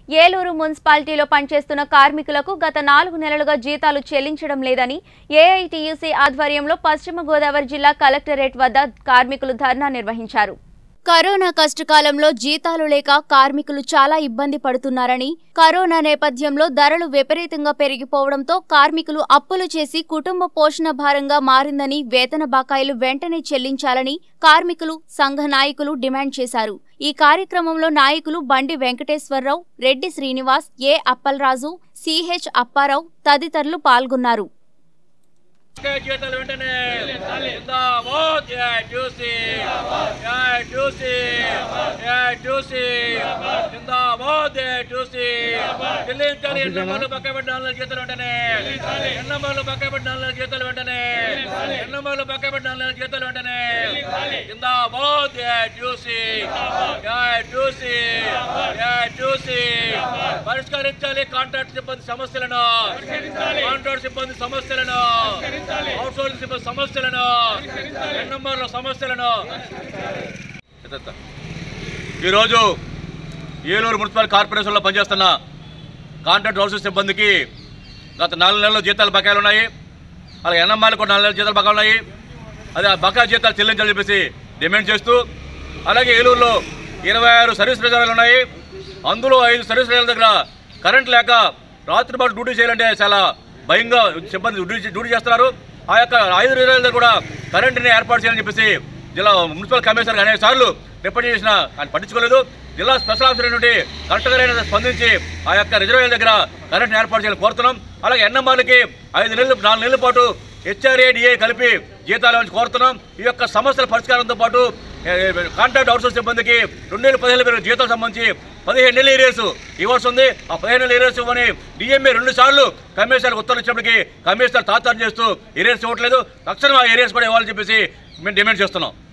ఏలూరు మున్సిపాలిటీలో పనిచేస్తున్న కార్మికులకు గత నాలుగు నెలలుగా జీతాలు చెల్లించడం లేదని ఏఐటీయూసీ ఆధ్వర్యంలో పశ్చిమ గోదావరి జిల్లా కలెక్టరేట్ వద్ద కార్మికులు ధర్నా నిర్వహించారు కరోనా కష్టకాలంలో జీతాలు లేక కార్మికులు చాలా ఇబ్బంది పడుతున్నారని కరోనా నేపథ్యంలో ధరలు విపరీతంగా పెరిగిపోవడంతో కార్మికులు అప్పులు చేసి కుటుంబ పోషణ భారంగా మారిందని వేతన బకాయిలు వెంటనే చెల్లించాలని కార్మికులు సంఘ నాయకులు డిమాండ్ చేశారు ఈ కార్యక్రమంలో నాయకులు బండి వెంకటేశ్వరరావు రెడ్డి శ్రీనివాస్ ఏ అప్పలరాజు సిహెచ్ అప్పారావు తదితరులు పాల్గొన్నారు జీతాలు వెంటనే జిందాబాద్ ఏ చూసి ఏ చూసి ఏ చూసి జిందాబాద్ ఏ చూసి చెల్లించాలి ఎన్నమాలు పక్క పెట్టి నాలుగు జీతాలు వెంటనే ఎన్నమాలు పక్క పెట్టి నాలుగు జీతాలు వెంటనే ఎన్నమాలు పక్క పెట్టి నాలుగు జీతాలు వెంటనే జిందాబాద్ ఏ చూసి ఏ చూసి ఏ చూసి పరిష్కరించాలి కాంట్రాక్ట్ సిబ్బంది సమస్యలను కాంట్రాక్ట్ సిబ్బంది సమస్యలను అవుట్సోర్సింగ్ సిబ్బంది సమస్యలను నెంబర్ల సమస్యలను ఈరోజు ఏలూరు మున్సిపల్ కార్పొరేషన్లో పనిచేస్తున్న కాంట్రాక్ట్ హౌసింగ్ సిబ్బందికి గత నాలుగు నెలలు జీతాలు బకాయిలు ఉన్నాయి అలాగే ఎన్ఎంఆర్లు కూడా నాలుగు నెలల జీతాలు బకాయిలు ఉన్నాయి అదే ఆ బకాయి జీతాలు చెల్లించాలని చెప్పేసి డిమాండ్ చేస్తూ అలాగే ఏలూరులో ఇరవై ఆరు సర్వీస్ రిజర్వాయర్లు ఉన్నాయి అందులో ఐదు సర్వీస్ రిజర్వాయర్ల దగ్గర కరెంట్ లేక రాత్రిపాటు డ్యూటీ చేయాలంటే చాలా భయంగా సిబ్బంది డ్యూటీ డ్యూటీ చేస్తున్నారు ఆ యొక్క ఐదు రిజర్వాయర్ల దగ్గర కూడా కరెంట్ని ఏర్పాటు చేయాలని చెప్పేసి జిల్లా మున్సిపల్ కమిషనర్ అనేక సార్లు రిపోర్ట్ చేసిన ఆయన పట్టించుకోలేదు జిల్లా స్పెషల్ ఆఫీసర్ నుండి కలెక్టర్ గారైనా స్పందించి ఆ యొక్క రిజర్వాయర్ దగ్గర కరెంట్ ఏర్పాటు చేయాలని కోరుతున్నాం అలాగే ఎన్ఎంఆర్లకి ఐదు నెలలు నాలుగు నెలల పాటు హెచ్ఆర్ఏ డిఏ కలిపి జీతాలు ఇవ్వాలని కోరుతున్నాం ఈ యొక్క సమస్యల పరిష్కారంతో పాటు ఏ, ఏ, కాంట్రాక్ట్ అవుట్సోర్స్ సిబ్బందికి రెండు వేల పదిహేను వేల జీతాలు సంబంధించి పదిహేను నెలల ఏరియాస్ ఇవ్వాల్సి ఉంది ఆ పదిహేను నెలల ఏరియాస్ ఇవ్వని డిఎంఏ రెండు సార్లు కమిషనర్ ఉత్తర్వులు ఇచ్చినప్పటికీ కమిషనర్ తాత్సారం చేస్తూ ఏరియాస్ ఇవ్వట్లేదు తక్షణం ఆ ఏరియాస్ కూడా ఇవ్వాలని చెప్పేసి మేము డిమాండ్ చేస్తున్నాం